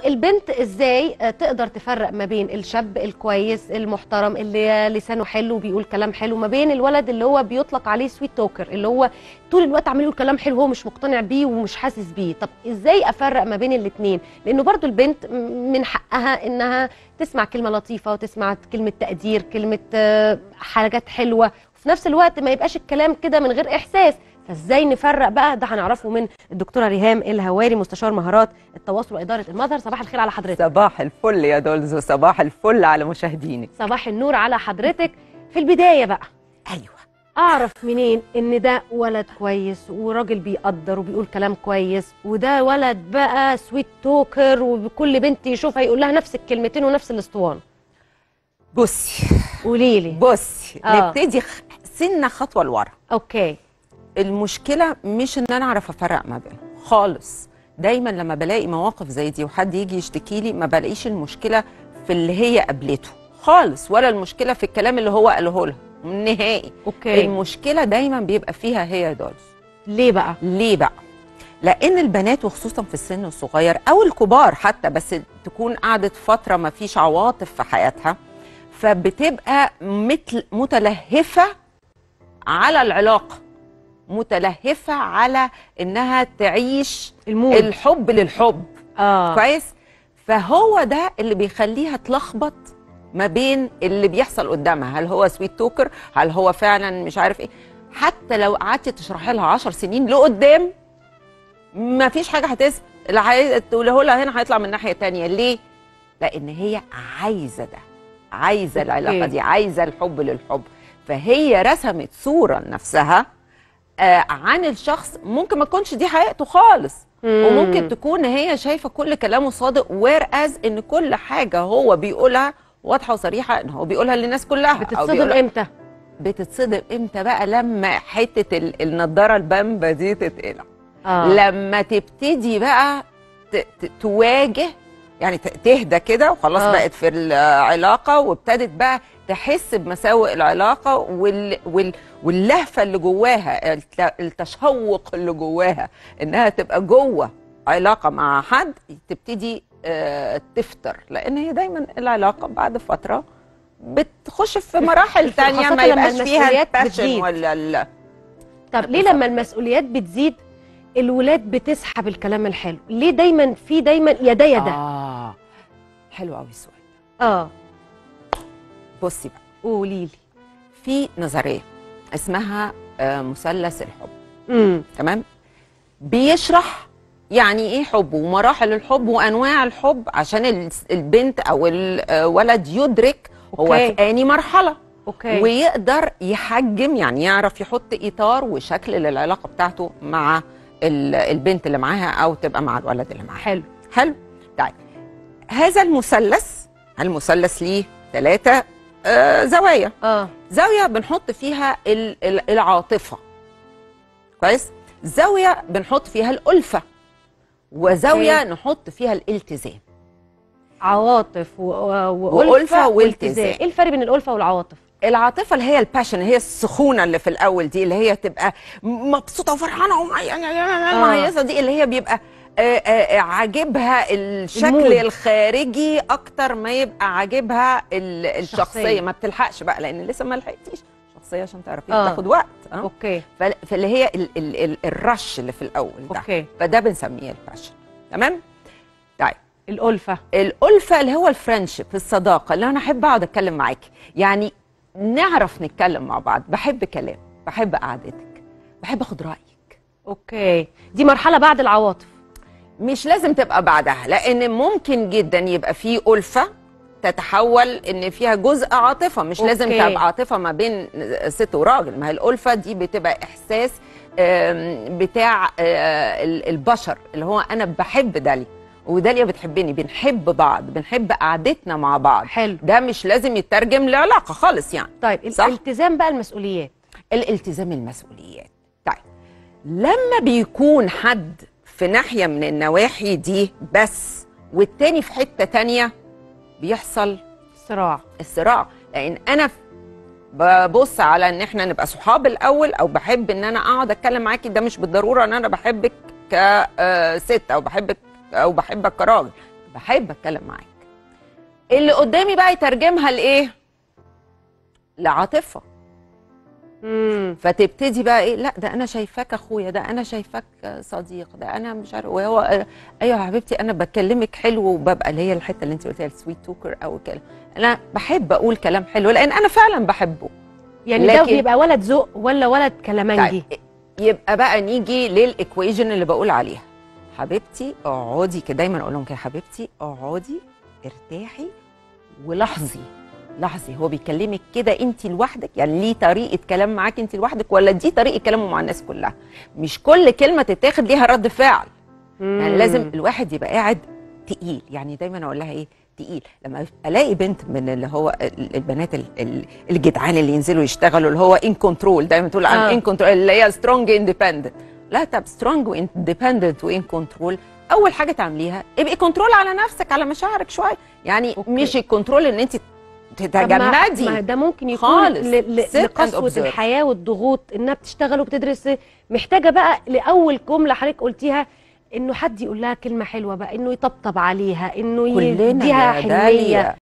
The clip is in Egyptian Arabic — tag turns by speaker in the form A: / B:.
A: البنت ازاي آه، تقدر تفرق ما بين الشاب الكويس المحترم اللي لسانه حلو وبيقول كلام حلو ما بين الولد اللي هو بيطلق عليه سويت توكر اللي هو طول الوقت عمال يقول كلام حلو هو مش مقتنع بيه ومش حاسس بيه طب ازاي افرق ما بين الاثنين لانه برضو البنت م- من حقها انها تسمع كلمه لطيفه وتسمع كلمه تقدير كلمه آه، حاجات حلوه وفي نفس الوقت ما يبقاش الكلام كده من غير احساس فازاي نفرق بقى ده هنعرفه من الدكتوره ريهام الهواري مستشار مهارات التواصل واداره المظهر صباح الخير على حضرتك
B: صباح الفل يا دولز وصباح الفل على مشاهدينك
A: صباح النور على حضرتك في البدايه بقى
B: ايوه
A: اعرف منين ان ده ولد كويس وراجل بيقدر وبيقول كلام كويس وده ولد بقى سويت توكر وكل بنت يشوفها يقول لها نفس الكلمتين ونفس الاسطوانه
B: بصي
A: قولي لي
B: بصي
A: آه.
B: نبتدي خ- سنه خطوه لورا
A: اوكي
B: المشكله مش ان انا اعرف افرق ما بينهم خالص دايما لما بلاقي مواقف زي دي وحد يجي يشتكي لي ما بلاقيش المشكله في اللي هي قابلته خالص ولا المشكله في الكلام اللي هو قاله لها نهائي
A: اوكي
B: المشكله دايما بيبقى فيها هي يا دولز
A: ليه بقى
B: ليه بقى؟ لأن البنات وخصوصا في السن الصغير أو الكبار حتى بس تكون قعدت فترة ما فيش عواطف في حياتها فبتبقى مثل متلهفة على العلاقة متلهفة على إنها تعيش
A: المود
B: الحب للحب
A: اه
B: كويس فهو ده اللي بيخليها تلخبط ما بين اللي بيحصل قدامها هل هو سويت توكر هل هو فعلا مش عارف ايه حتى لو قعدتي تشرحي لها 10 سنين لقدام ما فيش حاجه هتثبت اللي عايز تقوله لها هنا هيطلع من ناحيه تانية ليه لان هي عايزه ده عايزه العلاقه
A: أوكي.
B: دي عايزه الحب للحب فهي رسمت صوره لنفسها آه عن الشخص ممكن ما تكونش دي حقيقته خالص
A: مم.
B: وممكن تكون هي شايفه كل كلامه صادق وير از ان كل حاجه هو بيقولها واضحه وصريحه ان هو بيقولها للناس كلها أو
A: بتتصدم
B: بيقولها-
A: امتى
B: بتتصدم امتى بقى لما حته ال- النضاره البامبا دي تتقلع
A: اه
B: لما تبتدي بقى ت- ت- تواجه يعني ت- تهدى كده وخلاص
A: آه.
B: بقت في العلاقه وابتدت بقى تحس بمساوئ العلاقه وال وال واللهفه اللي جواها الت- التشوق اللي جواها انها تبقى جوه علاقه مع حد تبتدي آه، تفتر لان هي دايما العلاقه بعد فتره بتخش في مراحل تانية
A: خاصة
B: ما
A: لما
B: يبقاش فيها
A: المسؤوليات
B: الباشن
A: بتزيد.
B: ولا ال-
A: طب ليه لما المسؤوليات بتزيد الولاد بتسحب الكلام الحلو ليه دايما في دايما يا ده يا ده
B: اه حلو قوي السؤال
A: اه
B: بصي بقى
A: قولي لي
B: في نظريه اسمها آه، مثلث الحب
A: امم
B: تمام بيشرح يعني ايه حب ومراحل الحب وانواع الحب عشان ال- البنت او الولد يدرك هو
A: أوكي.
B: في اني مرحله
A: اوكي
B: ويقدر يحجم يعني يعرف يحط اطار وشكل للعلاقه بتاعته مع ال- البنت اللي معاها او تبقى مع الولد اللي معاها
A: حلو
B: حلو طيب هذا المثلث المثلث ليه ثلاثه آه زوايا
A: اه
B: زاويه بنحط فيها ال- ال- العاطفه كويس زاويه بنحط فيها الالفه وزاويه
A: أوكي.
B: نحط فيها الالتزام
A: عواطف و... و...
B: وألفة والتزام.
A: ايه الفرق بين الالفه والعواطف
B: العاطفه اللي هي الباشن هي السخونه اللي في الاول دي اللي هي تبقى مبسوطه وفرحانه ومهيصه دي اللي هي بيبقى آه، آه، آه، عاجبها الشكل
A: المود.
B: الخارجي اكتر ما يبقى عاجبها ال-
A: الشخصية.
B: الشخصيه ما بتلحقش بقى لان لسه ما لحقتيش شخصيه عشان تعرفي
A: آه.
B: تاخد وقت اه
A: اوكي
B: فل- فاللي هي ال ال ال الرش اللي في الاول ده
A: اوكي
B: فده بنسميه الباشن تمام طيب
A: الالفه
B: الألفة اللي هو الفرنشيب الصداقة اللي أنا أحب أقعد أتكلم معاكي يعني نعرف نتكلم مع بعض بحب كلام بحب قعدتك بحب أخد رأيك
A: اوكي دي مرحله بعد العواطف
B: مش لازم تبقى بعدها لأن ممكن جدا يبقى في ألفة تتحول ان فيها جزء عاطفه مش
A: أوكي.
B: لازم تبقى عاطفه ما بين ست وراجل ما هي الالفه دي بتبقى احساس آم، بتاع آه، ال- البشر اللي هو انا بحب داليا وداليا بتحبني بنحب بعض بنحب قعدتنا مع بعض
A: حلو
B: ده مش لازم يترجم لعلاقه خالص يعني
A: طيب
B: صح.
A: الالتزام بقى المسؤوليات
B: الالتزام المسؤوليات طيب لما بيكون حد في ناحيه من النواحي دي بس والتاني في حته تانيه بيحصل
A: صراع
B: الصراع لان انا ببص على ان احنا نبقى صحاب الاول او بحب ان انا اقعد اتكلم معاكي ده مش بالضروره ان انا بحبك كست او بحبك او بحبك كراجل بحب اتكلم معاك اللي قدامي بقى يترجمها لايه لعاطفه
A: مم.
B: فتبتدي بقى ايه لا ده انا شايفاك اخويا ده انا شايفاك صديق ده انا مش عارف وهو ايوه يا حبيبتي انا بكلمك حلو وببقى اللي هي الحته اللي انت قلتيها السويت توكر او كده انا بحب اقول كلام حلو لان انا فعلا بحبه
A: يعني ده
B: لكن-
A: بيبقى ولد ذوق ولا ولد كلامنجي
B: طيب يبقى بقى نيجي للايكويجن اللي بقول عليها حبيبتي اقعدي كده دايما اقول لهم كده حبيبتي اقعدي ارتاحي ولاحظي لاحظي هو بيكلمك كده انت لوحدك يعني ليه طريقه كلام معاك انت لوحدك ولا دي طريقه كلامه مع الناس كلها مش كل كلمه تتاخد ليها رد فعل يعني
A: مم.
B: لازم الواحد يبقى قاعد تقيل يعني دايما اقول لها ايه تقيل لما الاقي بنت من اللي هو ال- البنات ال- ال- الجدعان اللي ينزلوا يشتغلوا اللي هو ان كنترول دايما تقول
A: آه.
B: عن ان كنترول اللي هي سترونج اندبندنت لا طب سترونج واندبندنت وان كنترول اول حاجه تعمليها ابقي كنترول على نفسك على مشاعرك شويه يعني
A: أوكي.
B: مش الكنترول ان انت
A: طب ما- ما
B: تتجمدي
A: ده ممكن يكون
B: خالص.
A: ل- ل-
B: Sit and
A: لقسوة
B: observe.
A: الحياة والضغوط انها بتشتغل وبتدرس محتاجة بقى لأول جملة حضرتك قلتيها انه حد يقول لها كلمة حلوة بقى انه يطبطب عليها انه
B: كلنا
A: يديها
B: يا
A: حنية
B: داليا